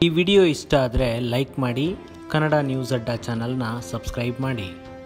ಈ ವಿಡಿಯೋ ಇಷ್ಟ ಆದರೆ ಲೈಕ್ ಮಾಡಿ ಕನ್ನಡ ನ್ಯೂಸ್ ಅಡ್ಡ ಚಾನಲ್ನ ಸಬ್ಸ್ಕ್ರೈಬ್ ಮಾಡಿ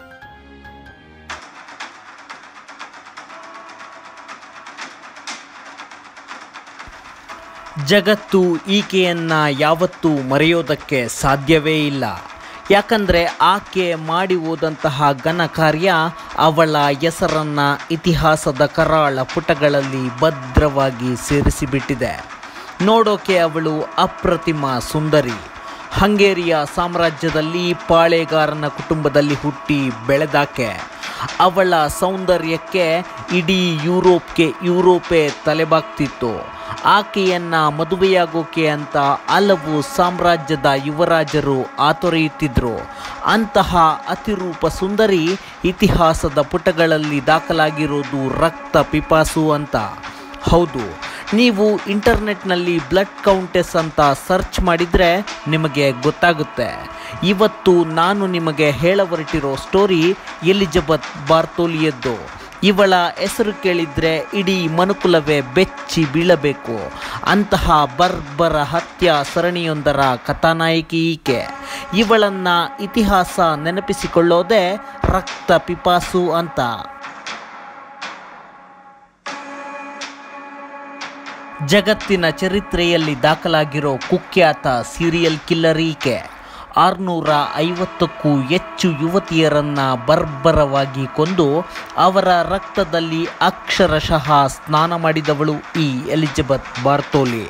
ಜಗತ್ತು ಈಕೆಯನ್ನ ಯಾವತ್ತೂ ಮರೆಯೋದಕ್ಕೆ ಸಾಧ್ಯವೇ ಇಲ್ಲ ಯಾಕಂದರೆ ಆಕೆ ಮಾಡಿ ಹೋದಂತಹ ಘನ ಕಾರ್ಯ ಅವಳ ಹೆಸರನ್ನ ಇತಿಹಾಸದ ಕರಾಳ ಪುಟಗಳಲ್ಲಿ ಭದ್ರವಾಗಿ ಸೇರಿಸಿಬಿಟ್ಟಿದೆ ನೋಡೋಕೆ ಅವಳು ಅಪ್ರತಿಮ ಸುಂದರಿ ಹಂಗೇರಿಯ ಸಾಮ್ರಾಜ್ಯದಲ್ಲಿ ಪಾಳೆಗಾರನ ಕುಟುಂಬದಲ್ಲಿ ಹುಟ್ಟಿ ಬೆಳೆದಾಕೆ ಅವಳ ಸೌಂದರ್ಯಕ್ಕೆ ಇಡೀ ಯುರೋಪ್ಗೆ ಯುರೋಪೇ ತಲೆಬಾಗ್ತಿತ್ತು ಆಕೆಯನ್ನ ಮದುವೆಯಾಗೋಕೆ ಅಂತ ಹಲವು ಸಾಮ್ರಾಜ್ಯದ ಯುವರಾಜರು ಆತೊರೆಯುತ್ತಿದ್ರು ಅಂತಹ ಅತಿರೂಪ ಸುಂದರಿ ಇತಿಹಾಸದ ಪುಟಗಳಲ್ಲಿ ದಾಖಲಾಗಿರೋದು ರಕ್ತ ಪಿಪಾಸು ಅಂತ ಹೌದು ನೀವು ಇಂಟರ್ನೆಟ್ನಲ್ಲಿ ಬ್ಲಡ್ ಕೌಂಟೆಸ್ ಅಂತ ಸರ್ಚ್ ಮಾಡಿದರೆ ನಿಮಗೆ ಗೊತ್ತಾಗುತ್ತೆ ಇವತ್ತು ನಾನು ನಿಮಗೆ ಹೇಳ ಹೊರಟಿರೋ ಸ್ಟೋರಿ ಎಲಿಜಬೆತ್ ಬಾರ್ತೋಲಿಯದ್ದು ಇವಳ ಹೆಸರು ಕೇಳಿದ್ರೆ ಇಡೀ ಮನುಕುಲವೇ ಬೆಚ್ಚಿ ಬೀಳಬೇಕು ಅಂತಹ ಬರ್ಬರ ಹತ್ಯ ಸರಣಿಯೊಂದರ ಕಥಾನಾಯಕಿ ಈಕೆ ಇವಳನ್ನ ಇತಿಹಾಸ ನೆನಪಿಸಿಕೊಳ್ಳೋದೇ ರಕ್ತ ಪಿಪಾಸು ಅಂತ ಜಗತ್ತಿನ ಚರಿತ್ರೆಯಲ್ಲಿ ದಾಖಲಾಗಿರೋ ಕುಖ್ಯಾತ ಸೀರಿಯಲ್ ಕಿಲ್ಲರ್ ಈಕೆ ಆರುನೂರ ಐವತ್ತಕ್ಕೂ ಹೆಚ್ಚು ಯುವತಿಯರನ್ನ ಬರ್ಬರವಾಗಿ ಕೊಂದು ಅವರ ರಕ್ತದಲ್ಲಿ ಅಕ್ಷರಶಃ ಸ್ನಾನ ಮಾಡಿದವಳು ಈ ಎಲಿಜಬೆತ್ ಬಾರ್ತೋಲಿ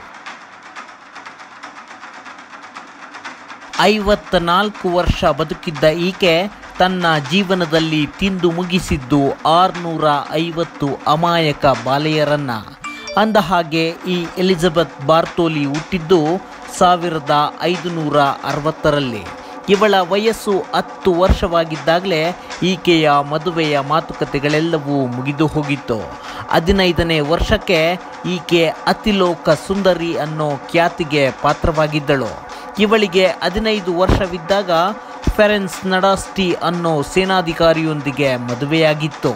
ಐವತ್ನಾಲ್ಕು ವರ್ಷ ಬದುಕಿದ್ದ ಈಕೆ ತನ್ನ ಜೀವನದಲ್ಲಿ ತಿಂದು ಮುಗಿಸಿದ್ದು ಆರುನೂರ ಐವತ್ತು ಅಮಾಯಕ ಬಾಲೆಯರನ್ನ ಅಂದ ಹಾಗೆ ಈ ಎಲಿಜಬೆತ್ ಬಾರ್ತೋಲಿ ಹುಟ್ಟಿದ್ದು ಸಾವಿರದ ಐದುನೂರ ಅರವತ್ತರಲ್ಲಿ ಇವಳ ವಯಸ್ಸು ಹತ್ತು ವರ್ಷವಾಗಿದ್ದಾಗಲೇ ಈಕೆಯ ಮದುವೆಯ ಮಾತುಕತೆಗಳೆಲ್ಲವೂ ಮುಗಿದು ಹೋಗಿತ್ತು ಹದಿನೈದನೇ ವರ್ಷಕ್ಕೆ ಈಕೆ ಅತಿಲೋಕ ಸುಂದರಿ ಅನ್ನೋ ಖ್ಯಾತಿಗೆ ಪಾತ್ರವಾಗಿದ್ದಳು ಇವಳಿಗೆ ಹದಿನೈದು ವರ್ಷವಿದ್ದಾಗ ಫೆರೆನ್ಸ್ ನಡಾಸ್ಟಿ ಅನ್ನೋ ಸೇನಾಧಿಕಾರಿಯೊಂದಿಗೆ ಮದುವೆಯಾಗಿತ್ತು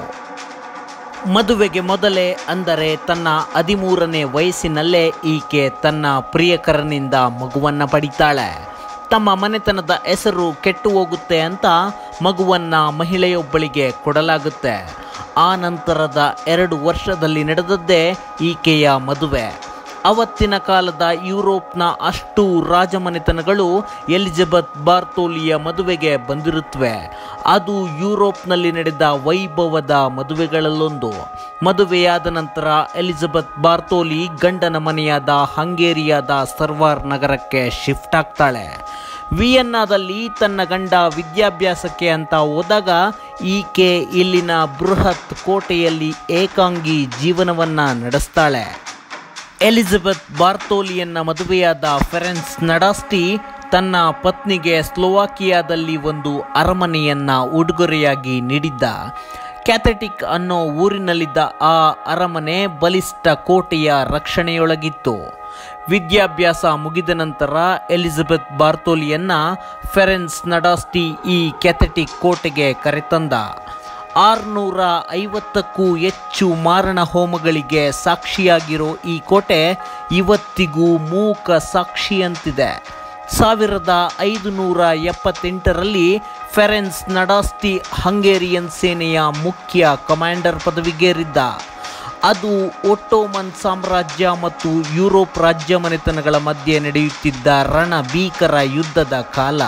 ಮದುವೆಗೆ ಮೊದಲೇ ಅಂದರೆ ತನ್ನ ಹದಿಮೂರನೇ ವಯಸ್ಸಿನಲ್ಲೇ ಈಕೆ ತನ್ನ ಪ್ರಿಯಕರನಿಂದ ಮಗುವನ್ನು ಪಡಿತಾಳೆ ತಮ್ಮ ಮನೆತನದ ಹೆಸರು ಕೆಟ್ಟು ಹೋಗುತ್ತೆ ಅಂತ ಮಗುವನ್ನ ಮಹಿಳೆಯೊಬ್ಬಳಿಗೆ ಕೊಡಲಾಗುತ್ತೆ ಆ ನಂತರದ ಎರಡು ವರ್ಷದಲ್ಲಿ ನಡೆದದ್ದೇ ಈಕೆಯ ಮದುವೆ ಅವತ್ತಿನ ಕಾಲದ ಯುರೋಪ್ನ ಅಷ್ಟು ರಾಜಮನೆತನಗಳು ಎಲಿಜಬೆತ್ ಬಾರ್ತೋಲಿಯ ಮದುವೆಗೆ ಬಂದಿರುತ್ತವೆ ಅದು ಯುರೋಪ್ನಲ್ಲಿ ನಡೆದ ವೈಭವದ ಮದುವೆಗಳಲ್ಲೊಂದು ಮದುವೆಯಾದ ನಂತರ ಎಲಿಜಬೆತ್ ಬಾರ್ತೋಲಿ ಗಂಡನ ಮನೆಯಾದ ಹಂಗೇರಿಯಾದ ಸರ್ವಾರ್ ನಗರಕ್ಕೆ ಶಿಫ್ಟ್ ಆಗ್ತಾಳೆ ವಿಯನ್ನಾದಲ್ಲಿ ತನ್ನ ಗಂಡ ವಿದ್ಯಾಭ್ಯಾಸಕ್ಕೆ ಅಂತ ಹೋದಾಗ ಈಕೆ ಇಲ್ಲಿನ ಬೃಹತ್ ಕೋಟೆಯಲ್ಲಿ ಏಕಾಂಗಿ ಜೀವನವನ್ನ ನಡೆಸ್ತಾಳೆ ಎಲಿಜಬೆತ್ ಬಾರ್ತೋಲಿಯನ್ನ ಮದುವೆಯಾದ ಫೆರೆನ್ಸ್ ನಡಾಸ್ಟಿ ತನ್ನ ಪತ್ನಿಗೆ ಸ್ಲೋವಾಕಿಯಾದಲ್ಲಿ ಒಂದು ಅರಮನೆಯನ್ನ ಉಡುಗೊರೆಯಾಗಿ ನೀಡಿದ್ದ ಕ್ಯಾಥೆಟಿಕ್ ಅನ್ನೋ ಊರಿನಲ್ಲಿದ್ದ ಆ ಅರಮನೆ ಬಲಿಷ್ಠ ಕೋಟೆಯ ರಕ್ಷಣೆಯೊಳಗಿತ್ತು ವಿದ್ಯಾಭ್ಯಾಸ ಮುಗಿದ ನಂತರ ಎಲಿಜಬೆತ್ ಬಾರ್ತೋಲಿಯನ್ನ ಫೆರೆನ್ಸ್ ನಡಾಸ್ಟಿ ಈ ಕ್ಯಾಥೆಟಿಕ್ ಕೋಟೆಗೆ ಕರೆತಂದ ಆರುನೂರ ಐವತ್ತಕ್ಕೂ ಹೆಚ್ಚು ಮಾರಣ ಹೋಮಗಳಿಗೆ ಸಾಕ್ಷಿಯಾಗಿರೋ ಈ ಕೋಟೆ ಇವತ್ತಿಗೂ ಮೂಕ ಸಾಕ್ಷಿಯಂತಿದೆ ಸಾವಿರದ ಐದುನೂರ ಎಪ್ಪತ್ತೆಂಟರಲ್ಲಿ ಫೆರೆನ್ಸ್ ನಡಾಸ್ಟಿ ಹಂಗೇರಿಯನ್ ಸೇನೆಯ ಮುಖ್ಯ ಕಮಾಂಡರ್ ಪದವಿಗೇರಿದ್ದ ಅದು ಒಟ್ಟೋಮನ್ ಸಾಮ್ರಾಜ್ಯ ಮತ್ತು ಯುರೋಪ್ ರಾಜ್ಯ ಮನೆತನಗಳ ಮಧ್ಯೆ ನಡೆಯುತ್ತಿದ್ದ ರಣಭೀಕರ ಯುದ್ಧದ ಕಾಲ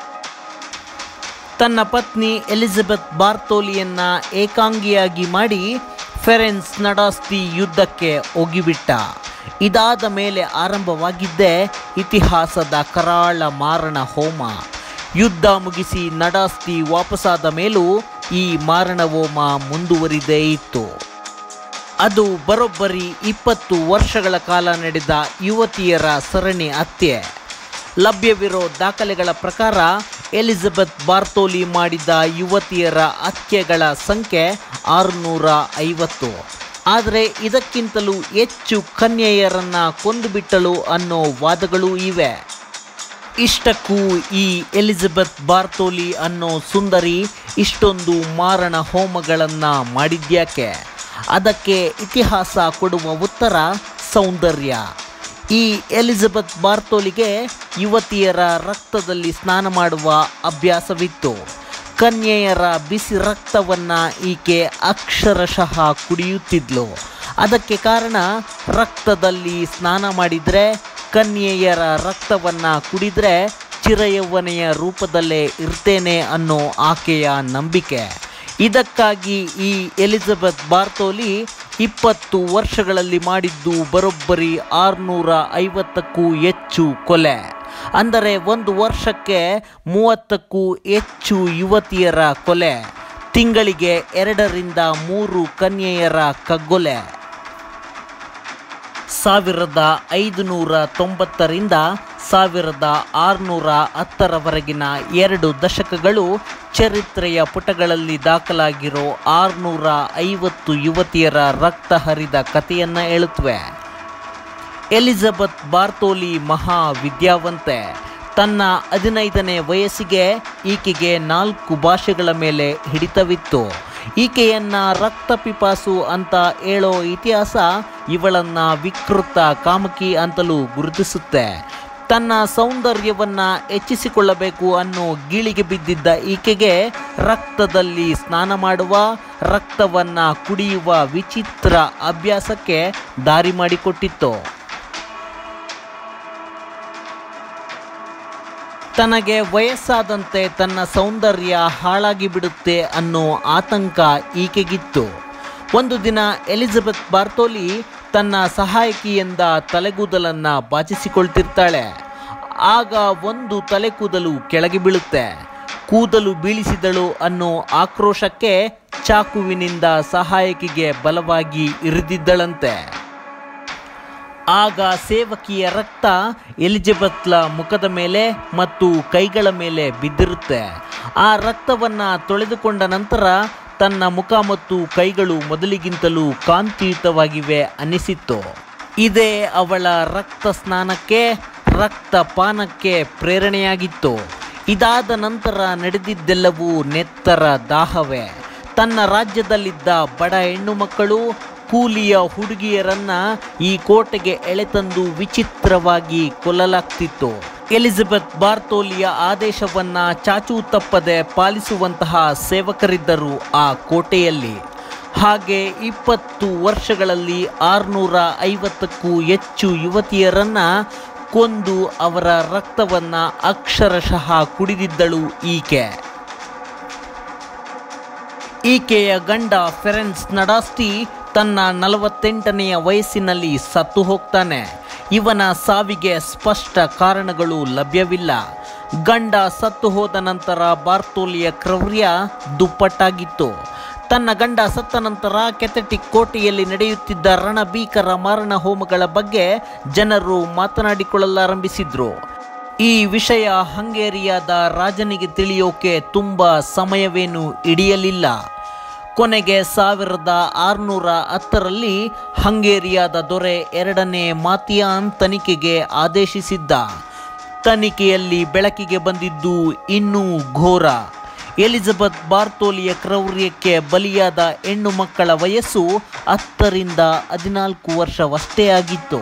ತನ್ನ ಪತ್ನಿ ಎಲಿಜಬೆತ್ ಬಾರ್ತೋಲಿಯನ್ನ ಏಕಾಂಗಿಯಾಗಿ ಮಾಡಿ ಫೆರೆನ್ಸ್ ನಡಾಸ್ತಿ ಯುದ್ಧಕ್ಕೆ ಒಗಿಬಿಟ್ಟ ಇದಾದ ಮೇಲೆ ಆರಂಭವಾಗಿದ್ದೇ ಇತಿಹಾಸದ ಕರಾಳ ಮಾರಣ ಹೋಮ ಯುದ್ಧ ಮುಗಿಸಿ ನಡಾಸ್ತಿ ವಾಪಸ್ಸಾದ ಮೇಲೂ ಈ ಮಾರಣ ಹೋಮ ಮುಂದುವರಿದೇ ಇತ್ತು ಅದು ಬರೋಬ್ಬರಿ ಇಪ್ಪತ್ತು ವರ್ಷಗಳ ಕಾಲ ನಡೆದ ಯುವತಿಯರ ಸರಣಿ ಹತ್ಯೆ ಲಭ್ಯವಿರೋ ದಾಖಲೆಗಳ ಪ್ರಕಾರ ಎಲಿಜಬೆತ್ ಬಾರ್ತೋಲಿ ಮಾಡಿದ ಯುವತಿಯರ ಹತ್ಯೆಗಳ ಸಂಖ್ಯೆ ಆರುನೂರ ಐವತ್ತು ಆದರೆ ಇದಕ್ಕಿಂತಲೂ ಹೆಚ್ಚು ಕನ್ಯೆಯರನ್ನ ಕೊಂದುಬಿಟ್ಟಳು ಅನ್ನೋ ವಾದಗಳೂ ಇವೆ ಇಷ್ಟಕ್ಕೂ ಈ ಎಲಿಜಬೆತ್ ಬಾರ್ತೋಲಿ ಅನ್ನೋ ಸುಂದರಿ ಇಷ್ಟೊಂದು ಮಾರಣ ಹೋಮಗಳನ್ನು ಮಾಡಿದ್ಯಾಕೆ ಅದಕ್ಕೆ ಇತಿಹಾಸ ಕೊಡುವ ಉತ್ತರ ಸೌಂದರ್ಯ ಈ ಎಲಿಜಬೆತ್ ಬಾರ್ತೋಲಿಗೆ ಯುವತಿಯರ ರಕ್ತದಲ್ಲಿ ಸ್ನಾನ ಮಾಡುವ ಅಭ್ಯಾಸವಿತ್ತು ಕನ್ಯೆಯರ ಬಿಸಿ ರಕ್ತವನ್ನು ಈಕೆ ಅಕ್ಷರಶಃ ಕುಡಿಯುತ್ತಿದ್ಲು ಅದಕ್ಕೆ ಕಾರಣ ರಕ್ತದಲ್ಲಿ ಸ್ನಾನ ಮಾಡಿದರೆ ಕನ್ಯೆಯರ ರಕ್ತವನ್ನು ಕುಡಿದರೆ ಚಿರಯೌವನೆಯ ರೂಪದಲ್ಲೇ ಇರ್ತೇನೆ ಅನ್ನೋ ಆಕೆಯ ನಂಬಿಕೆ ಇದಕ್ಕಾಗಿ ಈ ಎಲಿಜಬೆತ್ ಬಾರ್ತೋಲಿ ಇಪ್ಪತ್ತು ವರ್ಷಗಳಲ್ಲಿ ಮಾಡಿದ್ದು ಬರೋಬ್ಬರಿ ಆರುನೂರ ಐವತ್ತಕ್ಕೂ ಹೆಚ್ಚು ಕೊಲೆ ಅಂದರೆ ಒಂದು ವರ್ಷಕ್ಕೆ ಮೂವತ್ತಕ್ಕೂ ಹೆಚ್ಚು ಯುವತಿಯರ ಕೊಲೆ ತಿಂಗಳಿಗೆ ಎರಡರಿಂದ ಮೂರು ಕನ್ಯೆಯರ ಕಗ್ಗೊಲೆ ಸಾವಿರದ ಐದುನೂರ ತೊಂಬತ್ತರಿಂದ ಸಾವಿರದ ಆರುನೂರ ಹತ್ತರವರೆಗಿನ ಎರಡು ದಶಕಗಳು ಚರಿತ್ರೆಯ ಪುಟಗಳಲ್ಲಿ ದಾಖಲಾಗಿರೋ ಆರುನೂರ ಐವತ್ತು ಯುವತಿಯರ ರಕ್ತ ಹರಿದ ಕಥೆಯನ್ನು ಹೇಳುತ್ತವೆ ಎಲಿಜಬೆತ್ ಬಾರ್ತೋಲಿ ಮಹಾ ವಿದ್ಯಾವಂತೆ ತನ್ನ ಹದಿನೈದನೇ ವಯಸ್ಸಿಗೆ ಈಕೆಗೆ ನಾಲ್ಕು ಭಾಷೆಗಳ ಮೇಲೆ ಹಿಡಿತವಿತ್ತು ಈಕೆಯನ್ನ ರಕ್ತ ಪಿಪಾಸು ಅಂತ ಹೇಳೋ ಇತಿಹಾಸ ಇವಳನ್ನ ವಿಕೃತ ಕಾಮಕಿ ಅಂತಲೂ ಗುರುತಿಸುತ್ತೆ ತನ್ನ ಸೌಂದರ್ಯವನ್ನ ಹೆಚ್ಚಿಸಿಕೊಳ್ಳಬೇಕು ಅನ್ನೋ ಗೀಳಿಗೆ ಬಿದ್ದಿದ್ದ ಈಕೆಗೆ ರಕ್ತದಲ್ಲಿ ಸ್ನಾನ ಮಾಡುವ ರಕ್ತವನ್ನ ಕುಡಿಯುವ ವಿಚಿತ್ರ ಅಭ್ಯಾಸಕ್ಕೆ ದಾರಿ ಮಾಡಿಕೊಟ್ಟಿತ್ತು ತನಗೆ ವಯಸ್ಸಾದಂತೆ ತನ್ನ ಸೌಂದರ್ಯ ಹಾಳಾಗಿ ಬಿಡುತ್ತೆ ಅನ್ನೋ ಆತಂಕ ಈಕೆಗಿತ್ತು ಒಂದು ದಿನ ಎಲಿಜಬೆತ್ ಬಾರ್ತೋಲಿ ತನ್ನ ಸಹಾಯಕಿಯಿಂದ ತಲೆಗೂದಲನ್ನು ಬಾಚಿಸಿಕೊಳ್ತಿರ್ತಾಳೆ ಆಗ ಒಂದು ತಲೆ ಕೂದಲು ಕೆಳಗೆ ಬೀಳುತ್ತೆ ಕೂದಲು ಬೀಳಿಸಿದಳು ಅನ್ನೋ ಆಕ್ರೋಶಕ್ಕೆ ಚಾಕುವಿನಿಂದ ಸಹಾಯಕಿಗೆ ಬಲವಾಗಿ ಇರಿದಿದ್ದಳಂತೆ ಆಗ ಸೇವಕಿಯ ರಕ್ತ ಎಲಿಜಬೆತ್ಲ ಮುಖದ ಮೇಲೆ ಮತ್ತು ಕೈಗಳ ಮೇಲೆ ಬಿದ್ದಿರುತ್ತೆ ಆ ರಕ್ತವನ್ನು ತೊಳೆದುಕೊಂಡ ನಂತರ ತನ್ನ ಮುಖ ಮತ್ತು ಕೈಗಳು ಮೊದಲಿಗಿಂತಲೂ ಕಾಂತಿಯುತವಾಗಿವೆ ಅನಿಸಿತ್ತು ಇದೇ ಅವಳ ರಕ್ತ ಸ್ನಾನಕ್ಕೆ ರಕ್ತಪಾನಕ್ಕೆ ಪ್ರೇರಣೆಯಾಗಿತ್ತು ಇದಾದ ನಂತರ ನಡೆದಿದ್ದೆಲ್ಲವೂ ನೆತ್ತರ ದಾಹವೇ ತನ್ನ ರಾಜ್ಯದಲ್ಲಿದ್ದ ಬಡ ಹೆಣ್ಣು ಮಕ್ಕಳು ಕೂಲಿಯ ಹುಡುಗಿಯರನ್ನ ಈ ಕೋಟೆಗೆ ಎಳೆತಂದು ವಿಚಿತ್ರವಾಗಿ ಕೊಲ್ಲಲಾಗ್ತಿತ್ತು ಎಲಿಜಬೆತ್ ಬಾರ್ತೋಲಿಯ ಆದೇಶವನ್ನ ಚಾಚೂ ತಪ್ಪದೆ ಪಾಲಿಸುವಂತಹ ಸೇವಕರಿದ್ದರು ಆ ಕೋಟೆಯಲ್ಲಿ ಹಾಗೆ ಇಪ್ಪತ್ತು ವರ್ಷಗಳಲ್ಲಿ ಆರುನೂರ ಐವತ್ತಕ್ಕೂ ಹೆಚ್ಚು ಯುವತಿಯರನ್ನ ಕೊಂದು ಅವರ ರಕ್ತವನ್ನ ಅಕ್ಷರಶಃ ಕುಡಿದಿದ್ದಳು ಈಕೆ ಈಕೆಯ ಗಂಡ ಫೆರೆನ್ಸ್ ನಡಾಸ್ಟಿ ತನ್ನ ನಲವತ್ತೆಂಟನೆಯ ವಯಸ್ಸಿನಲ್ಲಿ ಸತ್ತು ಹೋಗ್ತಾನೆ ಇವನ ಸಾವಿಗೆ ಸ್ಪಷ್ಟ ಕಾರಣಗಳು ಲಭ್ಯವಿಲ್ಲ ಗಂಡ ಸತ್ತು ಹೋದ ನಂತರ ಬಾರ್ತೋಲಿಯ ಕ್ರೌರ್ಯ ದುಪ್ಪಟ್ಟಾಗಿತ್ತು ತನ್ನ ಗಂಡ ಸತ್ತ ನಂತರ ಕೆಥೆಟಿಕ್ ಕೋಟೆಯಲ್ಲಿ ನಡೆಯುತ್ತಿದ್ದ ರಣಭೀಕರ ಮಾರಣ ಹೋಮಗಳ ಬಗ್ಗೆ ಜನರು ಮಾತನಾಡಿಕೊಳ್ಳಲಾರಂಭಿಸಿದ್ರು ಈ ವಿಷಯ ಹಂಗೇರಿಯಾದ ರಾಜನಿಗೆ ತಿಳಿಯೋಕೆ ತುಂಬ ಸಮಯವೇನು ಹಿಡಿಯಲಿಲ್ಲ ಕೊನೆಗೆ ಸಾವಿರದ ಆರುನೂರ ಹತ್ತರಲ್ಲಿ ಹಂಗೇರಿಯಾದ ದೊರೆ ಎರಡನೇ ಮಾತಿಯಾನ್ ತನಿಖೆಗೆ ಆದೇಶಿಸಿದ್ದ ತನಿಖೆಯಲ್ಲಿ ಬೆಳಕಿಗೆ ಬಂದಿದ್ದು ಇನ್ನೂ ಘೋರ ಎಲಿಜಬೆತ್ ಬಾರ್ತೋಲಿಯ ಕ್ರೌರ್ಯಕ್ಕೆ ಬಲಿಯಾದ ಹೆಣ್ಣು ಮಕ್ಕಳ ವಯಸ್ಸು ಹತ್ತರಿಂದ ಹದಿನಾಲ್ಕು ವರ್ಷವಷ್ಟೇ ಆಗಿತ್ತು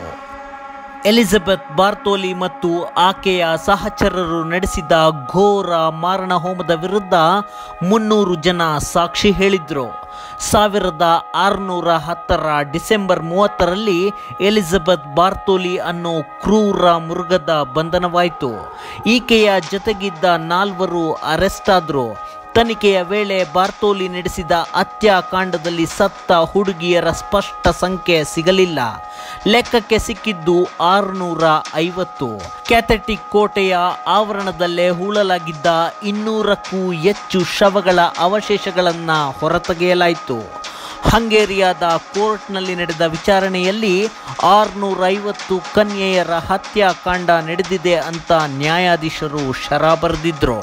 ಎಲಿಜಬೆತ್ ಬಾರ್ತೋಲಿ ಮತ್ತು ಆಕೆಯ ಸಹಚರರು ನಡೆಸಿದ ಘೋರ ಮಾರಣ ಹೋಮದ ವಿರುದ್ಧ ಮುನ್ನೂರು ಜನ ಸಾಕ್ಷಿ ಹೇಳಿದ್ರು ಸಾವಿರದ ಆರುನೂರ ಹತ್ತರ ಡಿಸೆಂಬರ್ ಮೂವತ್ತರಲ್ಲಿ ಎಲಿಜಬೆತ್ ಬಾರ್ತೋಲಿ ಅನ್ನೋ ಕ್ರೂರ ಮೃಗದ ಬಂಧನವಾಯಿತು ಈಕೆಯ ಜೊತೆಗಿದ್ದ ನಾಲ್ವರು ಅರೆಸ್ಟ್ ಆದರು ತನಿಖೆಯ ವೇಳೆ ಬಾರ್ತೋಲಿ ನಡೆಸಿದ ಹತ್ಯಾಕಾಂಡದಲ್ಲಿ ಸತ್ತ ಹುಡುಗಿಯರ ಸ್ಪಷ್ಟ ಸಂಖ್ಯೆ ಸಿಗಲಿಲ್ಲ ಲೆಕ್ಕಕ್ಕೆ ಸಿಕ್ಕಿದ್ದು ಆರುನೂರ ಐವತ್ತು ಕ್ಯಾಥೆಟಿಕ್ ಕೋಟೆಯ ಆವರಣದಲ್ಲೇ ಹೂಳಲಾಗಿದ್ದ ಇನ್ನೂರಕ್ಕೂ ಹೆಚ್ಚು ಶವಗಳ ಅವಶೇಷಗಳನ್ನು ಹೊರತೆಗೆಯಲಾಯಿತು ಹಂಗೇರಿಯಾದ ಕೋರ್ಟ್ನಲ್ಲಿ ನಡೆದ ವಿಚಾರಣೆಯಲ್ಲಿ ಆರುನೂರ ಐವತ್ತು ಕನ್ಯೆಯರ ಹತ್ಯಾಕಾಂಡ ನಡೆದಿದೆ ಅಂತ ನ್ಯಾಯಾಧೀಶರು ಶರ ಬರೆದಿದ್ರು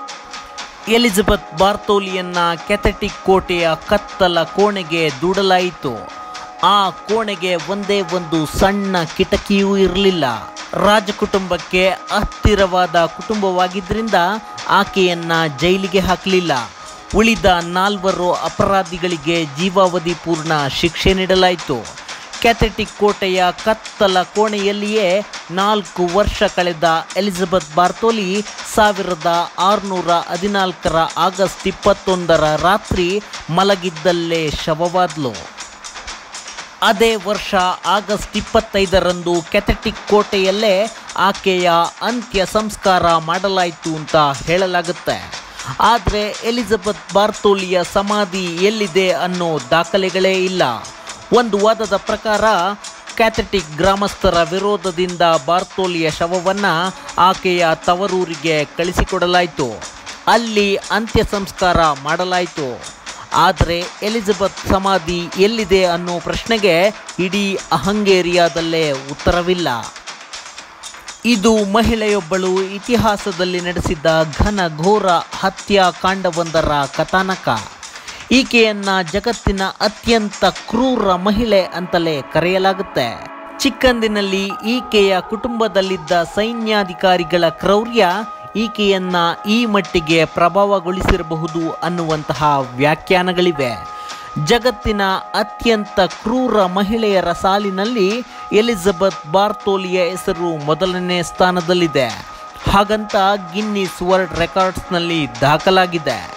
ಎಲಿಜಬೆತ್ ಬಾರ್ತೋಲಿಯನ್ನ ಕೆಥೆಟಿಕ್ ಕೋಟೆಯ ಕತ್ತಲ ಕೋಣೆಗೆ ದೂಡಲಾಯಿತು ಆ ಕೋಣೆಗೆ ಒಂದೇ ಒಂದು ಸಣ್ಣ ಕಿಟಕಿಯೂ ಇರಲಿಲ್ಲ ರಾಜಕುಟುಂಬಕ್ಕೆ ಹತ್ತಿರವಾದ ಕುಟುಂಬವಾಗಿದ್ದರಿಂದ ಆಕೆಯನ್ನ ಜೈಲಿಗೆ ಹಾಕಲಿಲ್ಲ ಉಳಿದ ನಾಲ್ವರು ಅಪರಾಧಿಗಳಿಗೆ ಜೀವಾವಧಿ ಪೂರ್ಣ ಶಿಕ್ಷೆ ನೀಡಲಾಯಿತು ಕ್ಯಾಥೆಟಿಕ್ ಕೋಟೆಯ ಕತ್ತಲ ಕೋಣೆಯಲ್ಲಿಯೇ ನಾಲ್ಕು ವರ್ಷ ಕಳೆದ ಎಲಿಜಬೆತ್ ಬಾರ್ತೋಲಿ ಸಾವಿರದ ಆರುನೂರ ಹದಿನಾಲ್ಕರ ಆಗಸ್ಟ್ ಇಪ್ಪತ್ತೊಂದರ ರಾತ್ರಿ ಮಲಗಿದ್ದಲ್ಲೇ ಶವವಾದ್ಲು ಅದೇ ವರ್ಷ ಆಗಸ್ಟ್ ಇಪ್ಪತ್ತೈದರಂದು ಕೆಥೆಟಿಕ್ ಕೋಟೆಯಲ್ಲೇ ಆಕೆಯ ಅಂತ್ಯ ಸಂಸ್ಕಾರ ಮಾಡಲಾಯಿತು ಅಂತ ಹೇಳಲಾಗುತ್ತೆ ಆದರೆ ಎಲಿಜಬೆತ್ ಬಾರ್ತೋಲಿಯ ಸಮಾಧಿ ಎಲ್ಲಿದೆ ಅನ್ನೋ ದಾಖಲೆಗಳೇ ಇಲ್ಲ ಒಂದು ವಾದದ ಪ್ರಕಾರ ಕ್ಯಾಥೆಟಿಕ್ ಗ್ರಾಮಸ್ಥರ ವಿರೋಧದಿಂದ ಬಾರ್ತೋಲಿಯ ಶವವನ್ನು ಆಕೆಯ ತವರೂರಿಗೆ ಕಳಿಸಿಕೊಡಲಾಯಿತು ಅಲ್ಲಿ ಅಂತ್ಯ ಸಂಸ್ಕಾರ ಮಾಡಲಾಯಿತು ಆದರೆ ಎಲಿಜಬೆತ್ ಸಮಾಧಿ ಎಲ್ಲಿದೆ ಅನ್ನೋ ಪ್ರಶ್ನೆಗೆ ಇಡೀ ಹಂಗೇರಿಯಾದಲ್ಲೇ ಉತ್ತರವಿಲ್ಲ ಇದು ಮಹಿಳೆಯೊಬ್ಬಳು ಇತಿಹಾಸದಲ್ಲಿ ನಡೆಸಿದ್ದ ಘನ ಘೋರ ಹತ್ಯಾಕಾಂಡವೊಂದರ ಕಥಾನಕ ಈಕೆಯನ್ನ ಜಗತ್ತಿನ ಅತ್ಯಂತ ಕ್ರೂರ ಮಹಿಳೆ ಅಂತಲೇ ಕರೆಯಲಾಗುತ್ತೆ ಚಿಕ್ಕಂದಿನಲ್ಲಿ ಈಕೆಯ ಕುಟುಂಬದಲ್ಲಿದ್ದ ಸೈನ್ಯಾಧಿಕಾರಿಗಳ ಕ್ರೌರ್ಯ ಈಕೆಯನ್ನ ಈ ಮಟ್ಟಿಗೆ ಪ್ರಭಾವಗೊಳಿಸಿರಬಹುದು ಅನ್ನುವಂತಹ ವ್ಯಾಖ್ಯಾನಗಳಿವೆ ಜಗತ್ತಿನ ಅತ್ಯಂತ ಕ್ರೂರ ಮಹಿಳೆಯರ ಸಾಲಿನಲ್ಲಿ ಎಲಿಜಬೆತ್ ಬಾರ್ತೋಲಿಯ ಹೆಸರು ಮೊದಲನೇ ಸ್ಥಾನದಲ್ಲಿದೆ ಹಾಗಂತ ಗಿನ್ನಿಸ್ ವರ್ಲ್ಡ್ ರೆಕಾರ್ಡ್ಸ್ನಲ್ಲಿ ದಾಖಲಾಗಿದೆ